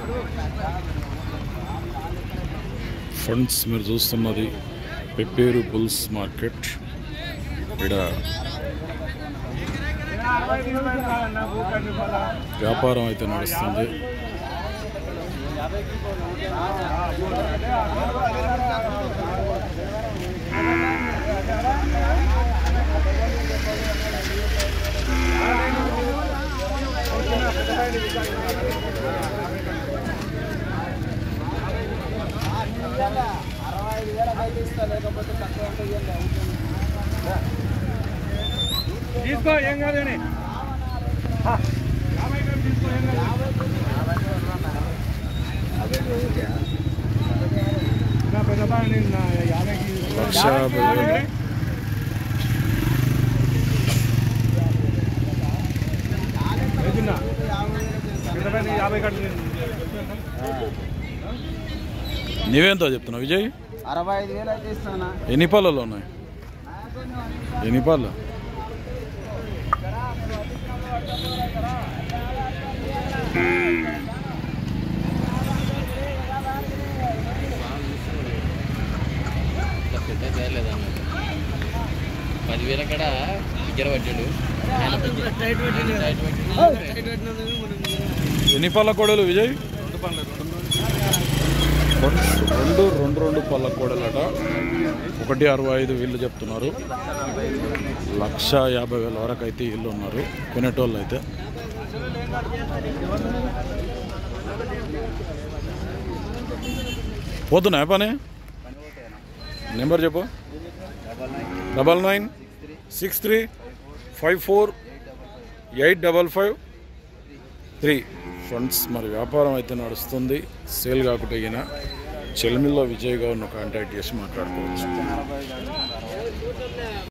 Friends మీరు చూస్తున్నది pepper bulls market ఇక్కడ వ్యాపారం అయితే నడుస్తుంది తీసుకో ఏం కాదని నా పెద్ద బాగా నేను నా యాభైకి లక్ష యాభై వేలు. అవుతుందా? పెద్ద బాగా నేను యాభై కట్టు నేను నీవెంతో చెప్తున్నావు విజయ్ అరవై ఐదు వేలు అయితే ఇస్తానా ఎన్ని పళ్ళలో ఉన్నాయి ఎన్ని పళ్ళు పెద్ద చేయలేదన్న పదివేల కాడ దగ్గర పట్టాడు టైట్ పట్టిండు. ఎన్ని పళ్ళ కోడలు విజయ్ రెండు రెండు రెండు రెండు పళ్ళ కోడలట ఒకటి అరవై ఐదు వీళ్ళు చెప్తున్నారు లక్ష యాభై వేల వరకు అయితే వీళ్ళు ఉన్నారు కొనేటోళ్ళు అయితే పోతున్నాయా పని నెంబర్ చెప్పు double nine six three five four eight double five three friends మరి వ్యాపారం అయితే నడుస్తుంది సేల్ కాకుండా ఈయన చెల్మిల్లో విజయ్ గారిని కాంటాక్ట్ చేసి మాట్లాడుకోవచ్చు